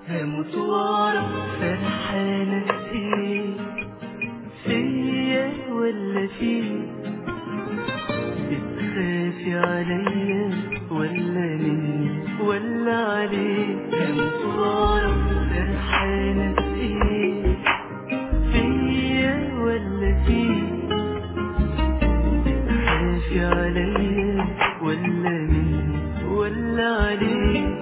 هموت واعرف فرحانة ايه فيا ولا فيك بتخافي عليا ولا مني ولا عليك هموت واعرف فرحانة ايه فيا ولا فيك بتخافي عليا ولا مني ولا عليك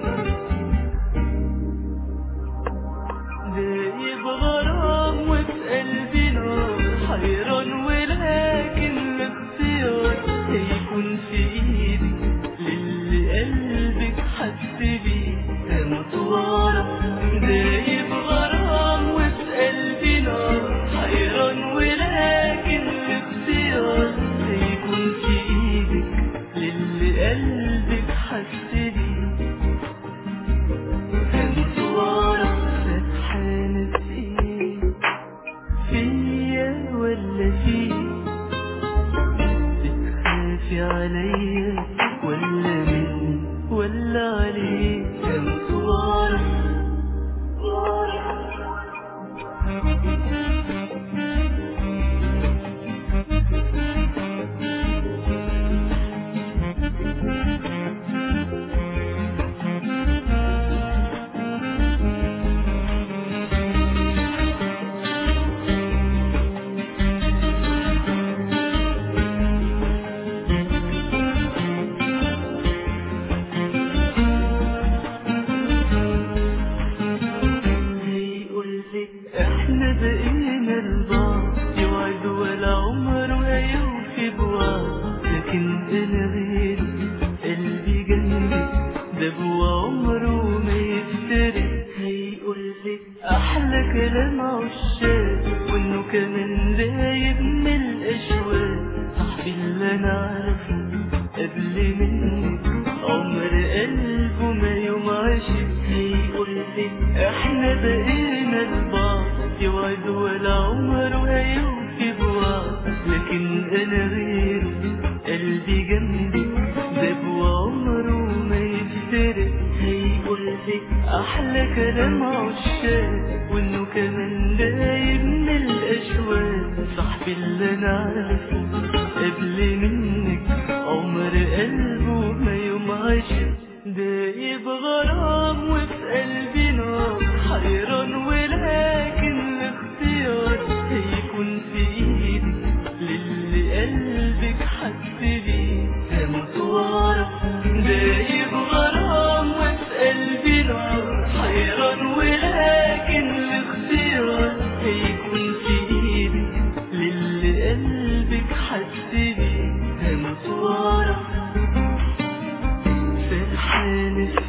دايب غرام وفي قلبي نار حيران ولكن الاختيار هيكون في ايدي للي قلبك حس بيه هموت واعرف دايب غرام وفي قلبي نار حيران ولكن الاختيار هيكون في ايدك للي قلبك حس بيه هموت واعرف فرحانة ايه فيا ولا فيك بتخافي عليا ولا مني ولا عليك هموت واعرف هيقولك احنا بقينا لبعض يوعد ولا عمره هيوفي بوعد لكن انا غيري قلبي جنبي ده بوا عمره ما يفترق هيقولك احلى كلام عشاق وانه كمان دايب من الاشواق صاحبي اللي انا عارفه قبل منك عمر قلبه ما يوم عاشق هيقولك احنا بقينا لبعض يوعد ولا عمره هيوفي بوعد لكن انا غيره قلبي جنبي ده عمره ما يفترق هيقولك احلى كلام عشاق وانه كمان دايب من الاشواق صاحبي اللي انا عارفه قبل منك عمر قلبه ما يوم عاشق دايب غرام وفي قلبي نار حيران ولكن الاختيار هيكون في ايدي للي قلبك حس بيه هموت واعرف دايب غرام وفي قلبي نار حيران ولكن الاختيار هيكون في ايدي للي قلبك حس بيه هموت واعرف فرحانة